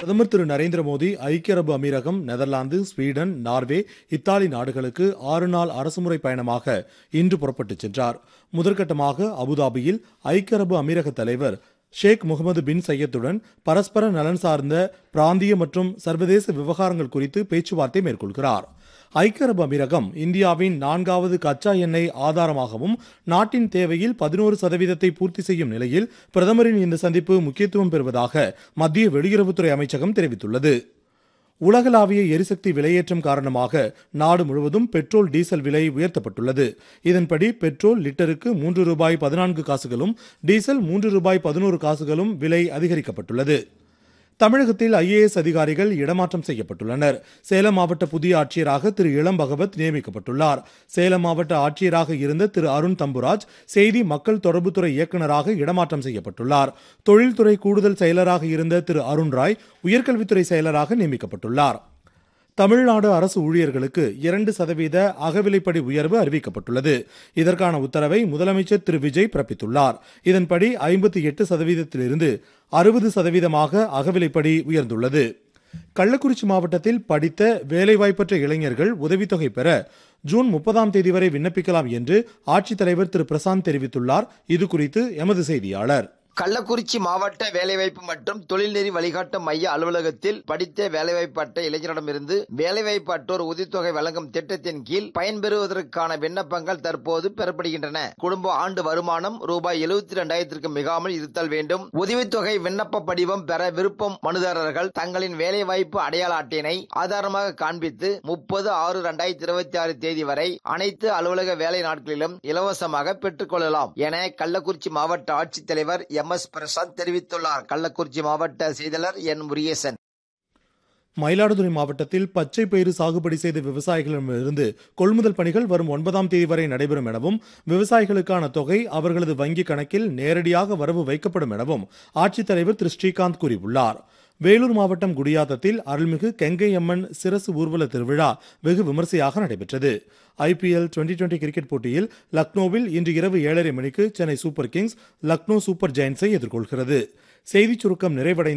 பிரதமர் திரு நரேந்திர மோடி ஐக்கிய அரபு அமீரகம் நெதர்லாந்து ஸ்வீடன் நார்வே இத்தாலி நாடுகளுக்கு ஆறு நாள் அரசுமுறை பயணமாக இன்று புறப்பட்டுச் சென்றார் முதற்கட்டமாக அபுதாபியில் ஐக்கிய அரபு அமீரக தலைவர் ஷேக் முகமது பின் சையத்துடன் பரஸ்பர நலன் சார்ந்த பிராந்திய மற்றும் சர்வதேச விவகாரங்கள் குறித்து பேச்சுவார்த்தை மேற்கொள்கிறார் ஐக்கிய அரபு அமீரகம் இந்தியாவின் நான்காவது கச்சா எண்ணெய் ஆதாரமாகவும் நாட்டின் தேவையில் பதினோரு சதவீதத்தை பூர்த்தி செய்யும் நிலையில் பிரதமரின் இந்த சந்திப்பு முக்கியத்துவம் பெறுவதாக மத்திய வெளியுறவுத்துறை அமைச்சகம் தெரிவித்துள்ளது உலகளாவிய எரிசக்தி விலையேற்றம் காரணமாக நாடு முழுவதும் பெட்ரோல் டீசல் விலை உயர்த்தப்பட்டுள்ளது இதன்படி பெட்ரோல் லிட்டருக்கு மூன்று ரூபாய் பதினான்கு காசுகளும் டீசல் மூன்று ரூபாய் பதினோரு காசுகளும் விலை அதிகரிக்கப்பட்டுள்ளது தமிழகத்தில் ஐஏஎஸ் அதிகாரிகள் இடமாற்றம் செய்யப்பட்டுள்ளனர் சேலம் மாவட்ட புதிய ஆட்சியராக திரு இளம் பகவத் நியமிக்கப்பட்டுள்ளார் சேலம் மாவட்ட ஆட்சியராக இருந்த திரு அருண் தம்புராஜ் செய்தி மக்கள் தொடர்புத்துறை இயக்குநராக இடமாற்றம் செய்யப்பட்டுள்ளார் தொழில்துறை கூடுதல் செயலராக இருந்த திரு அருண் ராய் உயர்கல்வித்துறை செயலராக நியமிக்கப்பட்டுள்ளார் தமிழ்நாடு அரசு ஊழியர்களுக்கு இரண்டு சதவீத அகவிலைப்படி உயர்வு அறிவிக்கப்பட்டுள்ளது இதற்கான உத்தரவை முதலமைச்சர் திரு விஜய் பிறப்பித்துள்ளார் இதன்படி ஐம்பத்தி எட்டு சதவீதத்திலிருந்து அறுபது சதவீதமாக அகவிலைப்படி உயர்ந்துள்ளது கள்ளக்குறிச்சி மாவட்டத்தில் படித்த வேலைவாய்ப்பற்ற இளைஞர்கள் உதவித்தொகை பெற ஜூன் முப்பதாம் தேதி வரை விண்ணப்பிக்கலாம் என்று ஆட்சித்தலைவர் திரு பிரசாந்த் தெரிவித்துள்ளார் இது குறித்து எமது செய்தியாளர் கள்ளக்குறிச்சி மாவட்ட வேலைவாய்ப்பு மற்றும் தொழில்நெறி வழிகாட்டும் மைய அலுவலகத்தில் படித்த வேலைவாய்ப்பட்ட இளைஞரிடமிருந்து வேலைவாய்ப்பு அற்றோர் உதவித்தொகை வழங்கும் திட்டத்தின் கீழ் பயன்பெறுவதற்கான விண்ணப்பங்கள் தற்போது பெறப்படுகின்றன குடும்ப ஆண்டு வருமானம் ரூபாய் எழுபத்தி இரண்டாயிரத்திற்கு மிகாமல் இருத்தல் வேண்டும் உதவித்தொகை விண்ணப்ப படிவம் பெற விருப்பம் மனுதாரர்கள் தங்களின் வேலைவாய்ப்பு அடையாள அட்டையினை ஆதாரமாக காண்பித்து முப்பது ஆறு இரண்டாயிரத்தி இருபத்தி ஆறு தேதி வரை அனைத்து அலுவலக வேலை நாட்களிலும் இலவசமாக பெற்றுக் கொள்ளலாம் என கள்ளக்குறிச்சி மாவட்ட ஆட்சித்தலைவர் எம் எஸ் பிரசாத் தெரிவித்துள்ளார் கள்ளக்குறிச்சி மாவட்ட செய்தியாளர் என் முருகேசன் மயிலாடுதுறை மாவட்டத்தில் பச்சை பயிறு சாகுபடி செய்த விவசாயிகளிடமிருந்து கொள்முதல் பணிகள் வரும் ஒன்பதாம் தேதி வரை நடைபெறும் எனவும் விவசாயிகளுக்கான தொகை அவர்களது வங்கிக் கணக்கில் நேரடியாக வரவு வைக்கப்படும் எனவும் ஆட்சித்தலைவர் திரு ஸ்ரீகாந்த் கூறியுள்ளார் வேலூர் மாவட்டம் குடியாத்தத்தில் அருள்மிகு கெங்கை அம்மன் சிரசு ஊர்வல திருவிழா வெகு விமர்சையாக நடைபெற்றது ஐபிஎல் டுவெண்டி டுவெண்டி கிரிக்கெட் போட்டியில் லக்னோவில் இன்று இரவு ஏழரை மணிக்கு Chennai Super Kings Lucknow Super ஜெயின்ஸை எதிர்கொள்கிறது செய்திச் சுருக்கம் நிறைவடைந்து